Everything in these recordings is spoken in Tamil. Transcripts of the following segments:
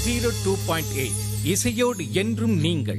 ஜீரோ டூ பாயிண்ட் எயிட் இசையோடு என்றும் நீங்கள்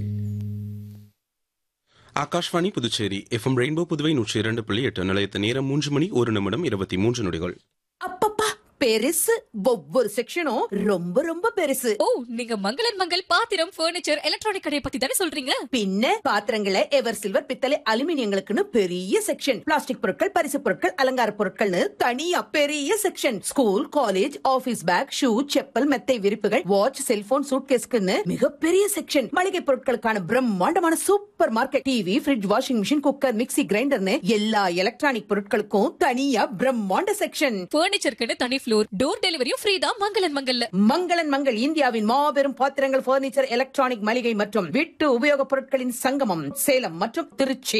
ஆகாஷ்வாணி புதுச்சேரி எஃப்எம் ரெயின்போ புதுவை நூற்றி இரண்டு புள்ளி எட்டு நிலையத்த நேரம் மூன்று மணி ஒரு நிமிடம் இருபத்தி மூன்று நொடிகள் அப்பப்பா பெருசு ஒவ்வொரு செக்ஷனும் ரொம்ப ரொம்ப பெருசு ஓ நீங்க மங்களன் மங்கள் பாத்திரம் பர்னிச்சர் எலக்ட்ரானிக் கடையை பத்தி தானே சொல்றீங்க பின்ன பாத்திரங்களை எவர் சில்வர் பித்தளை அலுமினியங்களுக்குன்னு பெரிய செக்ஷன் பிளாஸ்டிக் பொருட்கள் பரிசு பொருட்கள் அலங்கார பொருட்கள்னு தனியா பெரிய section school college office bag shoe chappal மெத்தை விரிப்புகள் வாட்ச் செல்போன் சூட்கேஸ்க்குன்னு மிகப்பெரிய செக்ஷன் மளிகை பொருட்களுக்கான பிரம்மாண்டமான super market TV fridge washing machine cooker mixie கிரைண்டர்னு எல்லா எலக்ட்ரானிக் பொருட்களுக்கும் தனியா பிரம்மாண்ட செக்ஷன் பர்னிச்சருக்குன்னு தனி ஃப்ளோர் டோர் டெலிவரியும் ஃப்ரீ தான் மங்களன் மங்கல்ல மங்களன் மங்கள் இந்தியாவின் மாபெரும் பாத்திரங்கள் பர்னிச்சர் எலக்ட்ரானிக் மளிகை மற்றும் வீட்டு உபயோகப் பொருட்களின் சங்கமம் சேலம் மற்றும் திருச்சி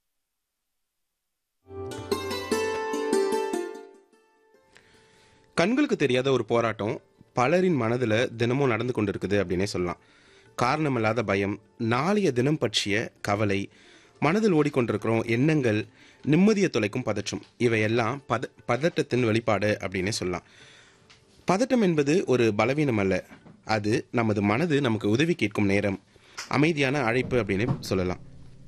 கண்களுக்கு தெரியாத ஒரு போராட்டம் பலரின் மனதில் தினமும் நடந்து கொண்டிருக்குது அப்படின்னே சொல்லலாம் காரணமில்லாத பயம் நாளைய தினம் பற்றிய கவலை மனதில் ஓடிக்கொண்டிருக்கிறோம் எண்ணங்கள் நிம்மதியை தொலைக்கும் பதற்றம் இவையெல்லாம் பத பதட்டத்தின் வெளிப்பாடு அப்படின்னே சொல்லலாம் பதட்டம் என்பது ஒரு பலவீனம் அல்ல அது நமது மனது நமக்கு உதவி கேட்கும் நேரம் அமைதியான அழைப்பு அப்படின்னு சொல்லலாம்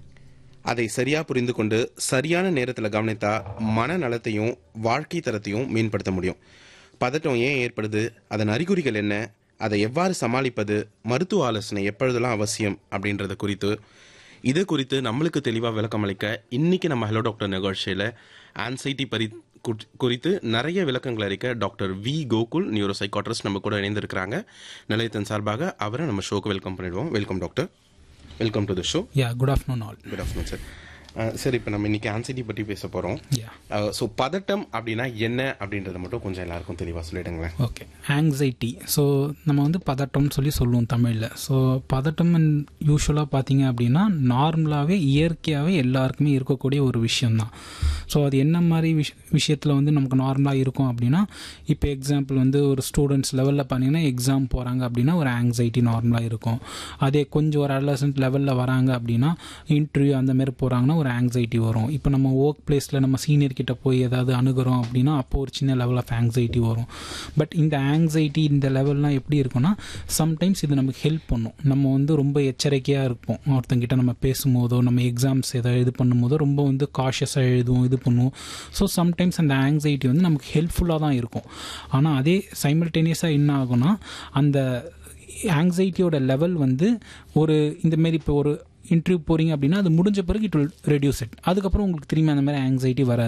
அதை சரியா புரிந்து கொண்டு சரியான நேரத்தில் கவனித்தா மன நலத்தையும் வாழ்க்கை தரத்தையும் மேம்படுத்த முடியும் பதட்டம் ஏன் ஏற்படுது அதன் அறிகுறிகள் என்ன அதை எவ்வாறு சமாளிப்பது மருத்துவ ஆலோசனை எப்பொழுதெல்லாம் அவசியம் அப்படின்றத குறித்து இது குறித்து நம்மளுக்கு தெளிவாக விளக்கம் அளிக்க இன்னைக்கு நம்ம ஹலோ டாக்டர் நிகழ்ச்சியில் ஆன்சைட்டி பரி குறி- குறித்து நிறைய விளக்கங்கள் அளிக்க doctor V Gokul neuro psychiatrist நம்ம கூட இணைந்திருக்கிறாங்க நிலையத்தின் சார்பாக அவரை நம்ம ஷோக்கு வெல்கம் பண்ணிடுவோம் welcome doctor welcome to the show yeah good afternoon all good afternoon sir sir இப்போ நம்ம இன்னைக்கு ஆன்சைட்டி பற்றி பேச போகிறோம் யா ஸோ பதட்டம் அப்படின்னா என்ன அப்படின்றத மட்டும் கொஞ்சம் எல்லாருக்கும் தெளிவாக சொல்லிடுங்களேன் ஓகே ஆங்ஸைட்டி ஸோ நம்ம வந்து பதட்டம்னு சொல்லி சொல்லுவோம் தமிழில் ஸோ பதட்டம் யூஸ்வலாக பார்த்தீங்க அப்படின்னா நார்மலாகவே இயற்கையாகவே எல்லாருக்குமே இருக்கக்கூடிய ஒரு விஷயம்தான் ஸோ அது என்ன மாதிரி விஷ விஷயத்தில் வந்து நமக்கு நார்மலாக இருக்கும் அப்படின்னா இப்போ எக்ஸாம்பிள் வந்து ஒரு ஸ்டூடெண்ட்ஸ் லெவலில் பார்த்தீங்கன்னா எக்ஸாம் போகிறாங்க அப்படின்னா ஒரு ஆங்ஸைட்டி நார்மலாக இருக்கும் அதே கொஞ்சம் ஒரு அடலசன்ட் லெவலில் வராங்க அப்படின்னா இன்டர்வியூ அந்த மாதிரி போகிறாங்கன்னா ஒரு ஆங்ஸைட்டி வரும் இப்போ நம்ம ஒர்க் பிளேஸில் நம்ம சீனியர் கிட்ட போய் ஏதாவது அணுகிறோம் அப்படின்னா அப்போ ஒரு சின்ன லெவல் ஆஃப் ஆங்ஸைட்டி வரும் பட் இந்த ஆங்ஸைட்டி இந்த லெவல்லாம் எப்படி இருக்கும்னா சம்டைம்ஸ் இது நமக்கு ஹெல்ப் பண்ணும் நம்ம வந்து ரொம்ப எச்சரிக்கையாக இருப்போம் ஒருத்தங்கிட்ட நம்ம பேசும்போதோ நம்ம எக்ஸாம்ஸ் ஏதாவது இது பண்ணும்போதோ ரொம்ப வந்து காஷியஸாக எழுதுவோம் இது பண்ணுவோம் ஸோ சம்டைம்ஸ் அந்த ஆங்ஸைட்டி வந்து நமக்கு ஹெல்ப்ஃபுல்லாக தான் இருக்கும் ஆனால் அதே சைமல்டேனியஸாக என்ன ஆகும்னா அந்த ஆங்ஸைட்டியோட லெவல் வந்து ஒரு இந்த மாரி இப்போ ஒரு இன்டர்வியூ போகிறீங்க அப்படின்னா அது முடிஞ்ச பிறகு இட் வில் ரெடியூஸ் இட் அதுக்கப்புறம் உங்களுக்கு திரும்பி அந்த மாதிரி ஆங்ஸைட்டி வராது